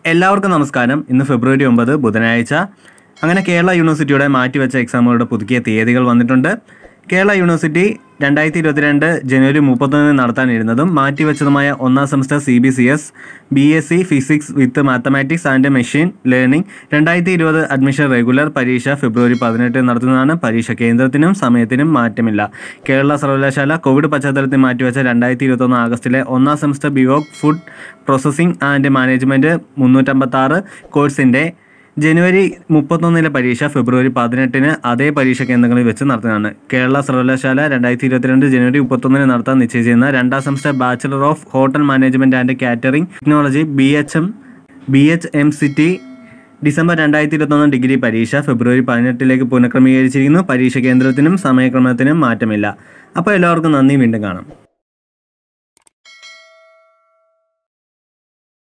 എല്ലാവർക്കും നമസ്കാരം ഇന്ന് ഫെബ്രുവരി ഒമ്പത് ബുധനാഴ്ച അങ്ങനെ കേരള യൂണിവേഴ്സിറ്റിയുടെ മാറ്റിവെച്ച എക്സാമുകളുടെ പുതുക്കിയ തീയതികൾ വന്നിട്ടുണ്ട് കേരള യൂണിവേഴ്സിറ്റി രണ്ടായിരത്തി ഇരുപത്തിരണ്ട് ജനുവരി മുപ്പത്തൊന്നിന് നടത്താനിരുന്നതും മാറ്റിവെച്ചതുമായ ഒന്നാം semester C B C S B S C physics with mathematics and machine learning രണ്ടായിരത്തി ഇരുപത് അഡ്മിഷൻ റെഗുലർ പരീക്ഷ ഫെബ്രുവരി പതിനെട്ട് നടത്തുന്നതാണ് പരീക്ഷ കേന്ദ്രത്തിനും സമയത്തിനും മാറ്റമില്ല കേരള സർവകലാശാല കോവിഡ് പശ്ചാത്തലത്തിൽ മാറ്റിവെച്ച രണ്ടായിരത്തി ഇരുപത്തൊന്ന് ആഗസ്റ്റിലെ ഒന്നാം semester BVoc food processing and management മുന്നൂറ്റമ്പത്താറ് കോഴ്സിൻ്റെ ജനുവരി മുപ്പത്തൊന്നിലെ പരീക്ഷ ഫെബ്രുവരി പതിനെട്ടിന് അതേ പരീക്ഷ കേന്ദ്രങ്ങളിൽ വെച്ച് നടത്തുന്നതാണ് കേരള സർവകലാശാല രണ്ടായിരത്തി ഇരുപത്തിരണ്ട് ജനുവരി മുപ്പത്തൊന്നിന് നടത്താൻ നിശ്ചയിച്ചിരുന്ന രണ്ടാം semester bachelor of hotel management and catering technology B H M B H M CT ഡിസംബർ രണ്ടായിരത്തി ഇരുപത്തൊന്ന് ഡിഗ്രി പരീക്ഷ ഫെബ്രുവരി പതിനെട്ടിലേക്ക് പുനഃക്രമീകരിച്ചിരിക്കുന്നു പരീക്ഷ കേന്ദ്രത്തിനും സമയക്രമത്തിനും മാറ്റമില്ല അപ്പോൾ എല്ലാവർക്കും നന്ദി വീണ്ടും കാണാം